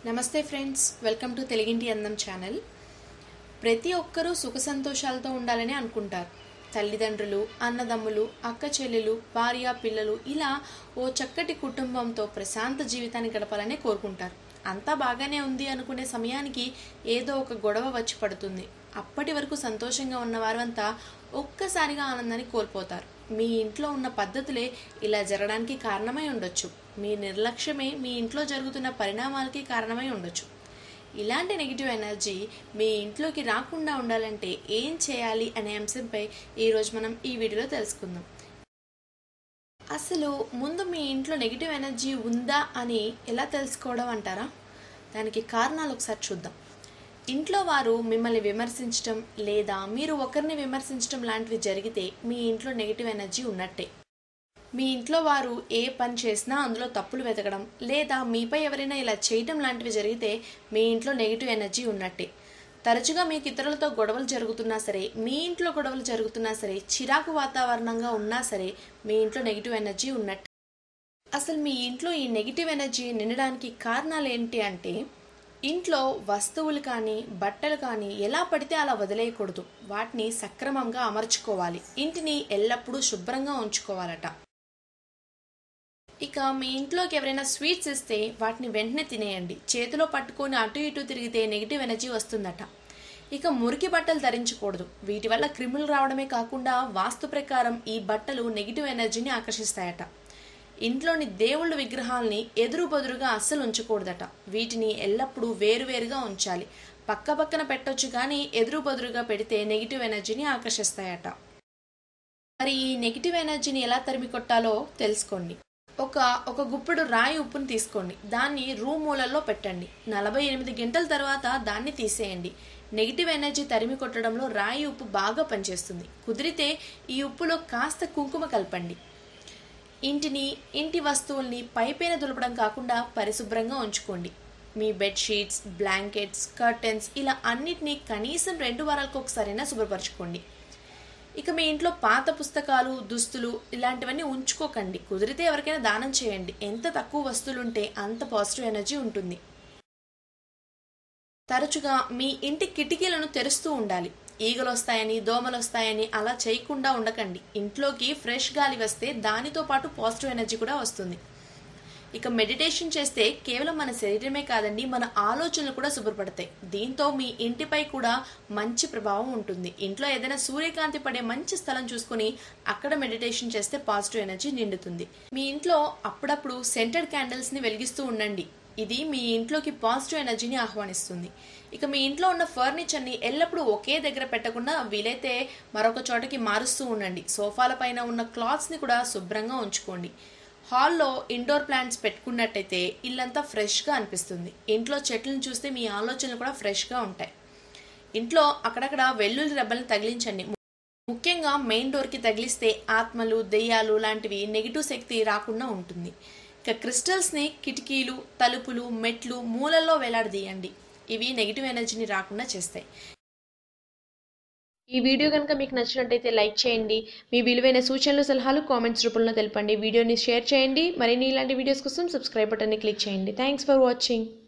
నమస్తే friends welcome to తెలుగింటి అందం ఛానల్ ప్రతి ఒక్కరూ సుఖ సంతోషాలతో ఉండాలని అనుకుంటారు తల్లిదండ్రులు అన్నదమ్ములు అక్క చెల్లెలు భార్య పిల్లలు ఇలా ఓ చక్కటి కుటుంబంతో ప్రశాంత జీవితాన్ని గడపాలని కోరుకుంటారు అంతా బాగానే ఉంది అనుకునే సమయానికి ఏదో ఒక గొడవ వచ్చి పడుతుంది అప్పటి వరకు సంతోషంగా ఉన్న వారంతా ఒక్కసారిగా ఆనందాన్ని కోల్పోతారు మీ ఇంట్లో ఉన్న పద్ధతులే ఇలా జరగడానికి కారణమై ఉండొచ్చు మీ నిర్లక్ష్యమే మీ ఇంట్లో జరుగుతున్న పరిణామాలకి కారణమై ఉండొచ్చు ఇలాంటి నెగిటివ్ ఎనర్జీ మీ ఇంట్లోకి రాకుండా ఉండాలంటే ఏం చేయాలి అనే అంశంపై ఈరోజు మనం ఈ వీడియోలో తెలుసుకుందాం అసలు ముందు మీ ఇంట్లో నెగిటివ్ ఎనర్జీ ఉందా అని ఎలా తెలుసుకోవడం అంటారా దానికి కారణాలు ఒకసారి చూద్దాం ఇంట్లో వారు మిమ్మల్ని విమర్శించడం లేదా మీరు ఒకరిని విమర్శించడం లాంటివి జరిగితే మీ ఇంట్లో నెగిటివ్ ఎనర్జీ ఉన్నట్టే మీ ఇంట్లో వారు ఏ పని చేసినా అందులో తప్పులు వెతకడం లేదా మీపై ఎవరైనా ఇలా చేయడం లాంటివి జరిగితే మీ ఇంట్లో నెగిటివ్ ఎనర్జీ ఉన్నట్టే తరచుగా మీకు ఇతరులతో గొడవలు జరుగుతున్నా సరే మీ ఇంట్లో గొడవలు జరుగుతున్నా సరే చిరాకు వాతావరణంగా ఉన్నా సరే మీ ఇంట్లో నెగిటివ్ ఎనర్జీ ఉన్నట్టే అసలు మీ ఇంట్లో ఈ నెగిటివ్ ఎనర్జీ నిండడానికి కారణాలు ఏంటి అంటే ఇంట్లో వస్తువులు కానీ బట్టలు కానీ ఎలా పడితే అలా వదిలేయకూడదు వాటిని సక్రమంగా అమర్చుకోవాలి ఇంటిని ఎల్లప్పుడూ శుభ్రంగా ఉంచుకోవాలట ఇక మీ ఇంట్లోకి ఎవరైనా స్వీట్స్ ఇస్తే వాటిని వెంటనే తినేయండి చేతిలో పట్టుకొని అటు ఇటు తిరిగితే నెగిటివ్ ఎనర్జీ వస్తుందట ఇక మురికి బట్టలు ధరించకూడదు వీటి వల్ల క్రిములు రావడమే కాకుండా వాస్తు ప్రకారం ఈ బట్టలు నెగిటివ్ ఎనర్జీని ఆకర్షిస్తాయట ఇంట్లోని దేవుళ్ళ విగ్రహాల్ని ఎదురు బదురుగా అస్సలు ఉంచకూడదట వీటిని ఎల్లప్పుడూ వేరువేరుగా ఉంచాలి పక్క పక్కన పెట్టొచ్చు కానీ ఎదురు బదురుగా పెడితే నెగిటివ్ ఎనర్జీని ఆకర్షిస్తాయట మరి ఈ నెగిటివ్ ఎనర్జీని ఎలా తరిమి కొట్టాలో తెలుసుకోండి ఒక ఒక గుప్పెడు రాయి ఉప్పుని తీసుకోండి దాన్ని రూమ్ మూలల్లో పెట్టండి నలభై ఎనిమిది గంటల తర్వాత దాన్ని తీసేయండి నెగిటివ్ ఎనర్జీ తరిమి కొట్టడంలో రాయి ఉప్పు బాగా పనిచేస్తుంది కుదిరితే ఈ ఉప్పులో కాస్త కుంకుమ కలపండి ఇంటిని ఇంటి వస్తువుల్ని పైపైన దులపడం కాకుండా పరిశుభ్రంగా ఉంచుకోండి మీ బెడ్షీట్స్ బ్లాంకెట్స్ కర్టెన్స్ ఇలా అన్నిటినీ కనీసం రెండు వారాలకు ఒకసారైనా శుభ్రపరచుకోండి ఇక మీ ఇంట్లో పాత పుస్తకాలు దుస్తులు ఇలాంటివన్నీ ఉంచుకోకండి కుదిరితే ఎవరికైనా దానం చేయండి ఎంత తక్కువ వస్తువులు ఉంటే అంత పాజిటివ్ ఎనర్జీ ఉంటుంది తరచుగా మీ ఇంటి కిటికీలను తెరుస్తూ ఉండాలి ఈగలు వస్తాయని దోమలు వస్తాయని అలా చేయకుండా ఉండకండి ఇంట్లోకి ఫ్రెష్ గాలి వస్తే దానితో పాటు పాజిటివ్ ఎనర్జీ కూడా వస్తుంది ఇక మెడిటేషన్ చేస్తే కేవలం మన శరీరమే కాదండి మన ఆలోచనలు కూడా శుభ్రపడతాయి దీంతో మీ ఇంటిపై కూడా మంచి ప్రభావం ఉంటుంది ఇంట్లో ఏదైనా సూర్యకాంతి పడే మంచి స్థలం చూసుకుని అక్కడ మెడిటేషన్ చేస్తే పాజిటివ్ ఎనర్జీ నిండుతుంది మీ ఇంట్లో అప్పుడప్పుడు సెంటెడ్ క్యాండిల్స్ ని వెలిగిస్తూ ఉండండి ఇది మీ ఇంట్లోకి పాజిటివ్ ఎనర్జీని ఆహ్వానిస్తుంది ఇక మీ ఇంట్లో ఉన్న ఫర్నిచర్ని ఎల్లప్పుడూ ఒకే దగ్గర పెట్టకుండా వీలైతే మరొక చోటకి మారుస్తూ ఉండండి సోఫాల పైన ఉన్న క్లాత్స్ని కూడా శుభ్రంగా ఉంచుకోండి హాల్లో ఇండోర్ ప్లాంట్స్ పెట్టుకున్నట్టయితే ఇల్లంతా ఫ్రెష్గా అనిపిస్తుంది ఇంట్లో చెట్లను చూస్తే మీ ఆలోచనలు కూడా ఫ్రెష్గా ఉంటాయి ఇంట్లో అక్కడక్కడ వెల్లుల్లి రెబ్బల్ని తగిలించండి ముఖ్యంగా మెయిన్ డోర్కి తగిలిస్తే ఆత్మలు దెయ్యాలు లాంటివి నెగిటివ్ శక్తి రాకుండా ఉంటుంది ఇక క్రిస్టల్స్ని కిటికీలు తలుపులు మెట్లు మూలల్లో వేలాడదీయండి ఇవి నెగిటివ్ ఎనర్జీని రాకుండా చేస్తాయి ఈ వీడియో కనుక మీకు నచ్చినట్టయితే లైక్ చేయండి మీ విలువైన సూచనలు సలహాలు కామెంట్స్ రూపంలో తెలపండి వీడియోని షేర్ చేయండి మరిన్ని ఇలాంటి వీడియోస్ కోసం సబ్స్క్రైబ్ బటన్ని క్లిక్ చేయండి థ్యాంక్స్ ఫర్ వాచింగ్